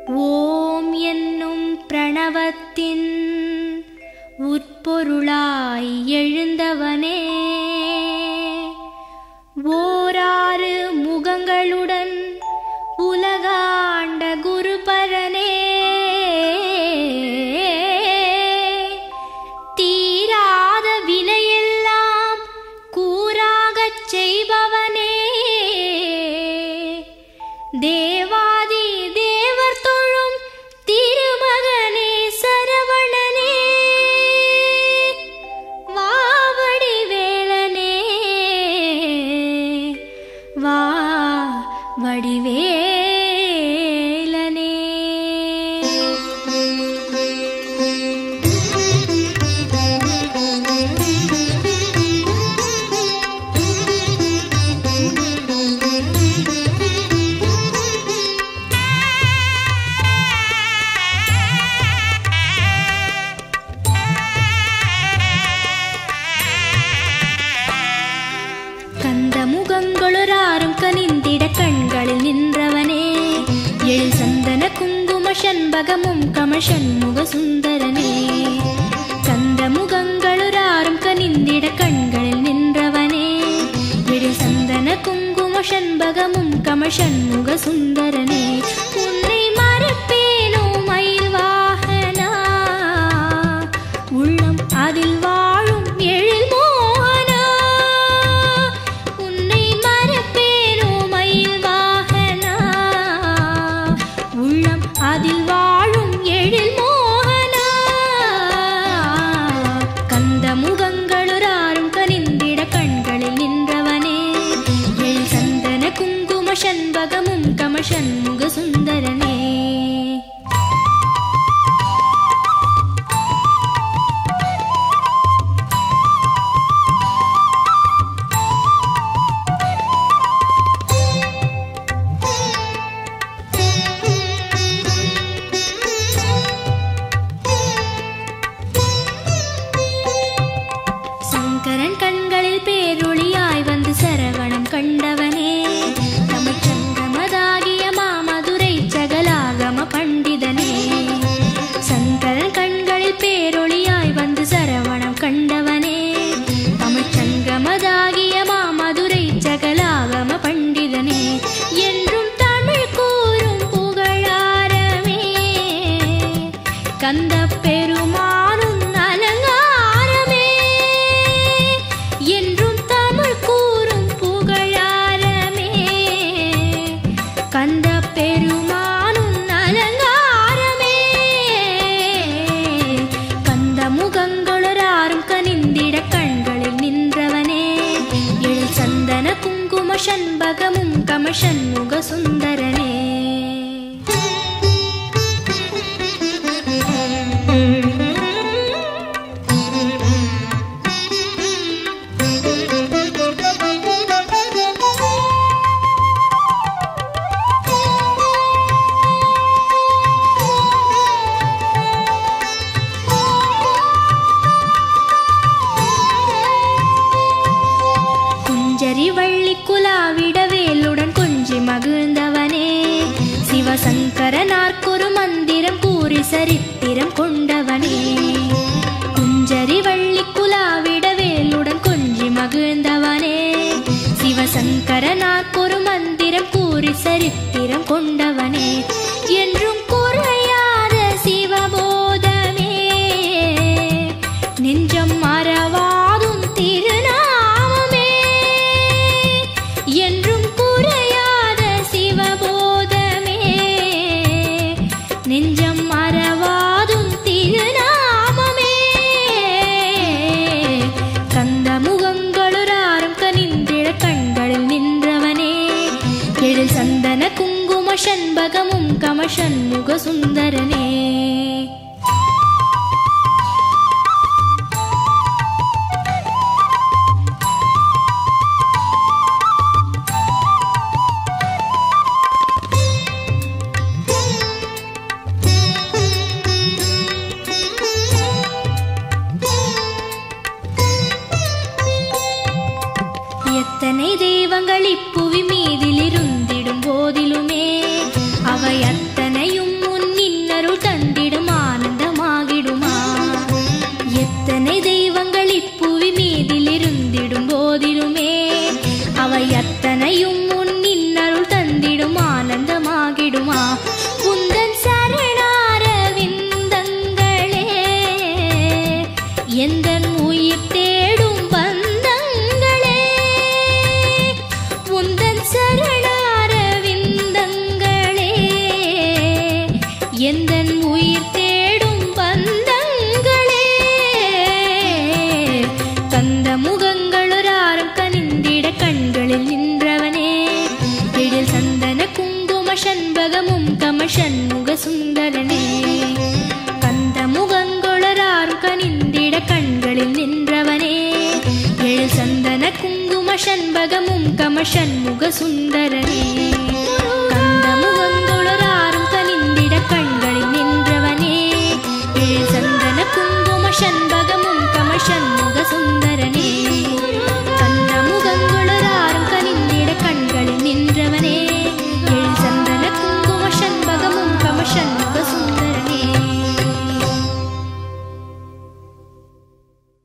ஓம் என்னும் பிரணவத்தின் உட்பொருளாய் எழுந்தவனே ஓராறு முகங்களுடன் உலகாண்ட குருபரனே தீராத வினையெல்லாம் கூறாகச் செய்பவனே தேவாதி தேவர் தொழும் திருமகனே சரவணனே வாவடி வேளனே வா வடிவேலனே கந்த முகங்களொராரும் கனிந்திட கண்களில் நின்றவனே எழு சந்தன குங்கும சண்பகமும் கமஷன் முக சுந்தரனே கந்த முகங்களொராரும் கனிந்திட கண்களில் நின்றவனே எழு சந்தன குங்கும சண்பகமும் கமஷன் முக சுந்தரனே உன்னை மறப்பேனோ மயில் வாகனா உள்ளம் அதில் வாழும் எழில் மோகனா உன்னை மறப்பேனோ மயில் வாகனா உள்ளம் அதில் வாழும் எழில் மோகனா கந்த முகங்களொராரும் கனிந்திட கண்களில் நின்றவனே எழில் சந்தன குங்கும சண்பகமும் கமஷன் முக சுந்தரனே சங்கரன் கண்களில் பேரொளியாய் வந்து சரவணம் கண்டவனே தமிழ்ச்சங்கமதாகிய மாமதுரை சகலாகம பண்டிதனே சங்கரன் கண்களில் பேரொளியாய் வந்து சரவணம் கண்டவனே தமிழ்ச்சங்கமதாகிய மாமதுரை சகலாகம பண்டிதனே என்றும் தமிழ் கூறும் புகழாரமே கந்த பெருமானும் அலங்காரமே என்றும் தமிழ் கூறும் புகழாரமே கந்த பெருமானும் அலங்காரமே கந்த முகங்களொராரும் கனிந்திட கண்களில் நின்றவனே எழில் சந்தன குங்கும சண்பகமும் கமஷன் முக சுந்தரனே குஞ்சரி வள்ளி குலாவிட வேலுடன் கொஞ்சி மகிழ்ந்தவனே சிவசங்கரனார்க்கொரு மந்திரம் கூறி சரித்திரம் கொண்டவனே குஞ்சரி வள்ளி குலாவிட வேலுடன் கொஞ்சி மகிழ்ந்தவனே சிவசங்கரனார்க்கொரு மந்திரம் கூறி சரித்திரம் கொண்டவனே என்றும் குறையாத சிவபோதமே நெஞ்சம் மறவாதும் திருநாமமே என்றும் குறையாத சிவபோதமே நெஞ்சம் மறவாதும் திருநாமமே கந்த முகங்களொராரும் கனிந்திட கண்களில் நின்றவனே எழில் சந்தன குங்கும சண்பகமும் கமஷன் முக சுந்தரனே எத்தனை தெய்வங்கள் இப்புவி மீதில் இருந்திடும் போதிலுமே அவை அத்தனையும் உன் சண்முக சுந்தரனே கந்த முகங்கொளராறு கனிந்திட கண்களில் நின்றவனே எழு சந்தன குங்கும சண்பகமும் கம சண்முக சுந்தரனே கந்த முகங்கொளராறும் கனிந்திட கண்களில் நின்றவனே எழு